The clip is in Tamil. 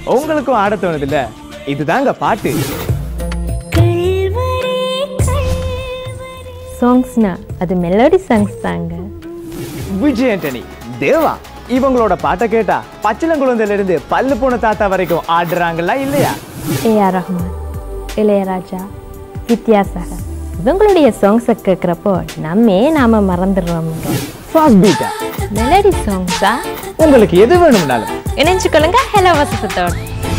உங்களுக்கும் ஆட தோணுது இல்ல இதுதாங்க பாட்டு சாங்ஸ்னா அது மெலோடி சாங்ஸ் தாங்க விஜய் ஆண்டனி தேவா இவங்களோட பாட்டை கேட்டா பச்சிலங்குழந்தையில இருந்து பல்லு போன தாத்தா வரைக்கும் ஆடுறாங்களா இல்லையா ஏஆர் ரஹ்மான் இளையராஜா வித்யாசாகர் இவங்களுடைய சாங்ஸை கேட்குறப்போ நம்மே நாம மறந்துடுறோமுங்க ஃபாஸ்ட் பீட்டா மெலடி சாங்ஸா உங்களுக்கு எது வேணும்னாலும் இணைஞ்சுக்கொள்ளுங்க ஹலோ வசத்தோட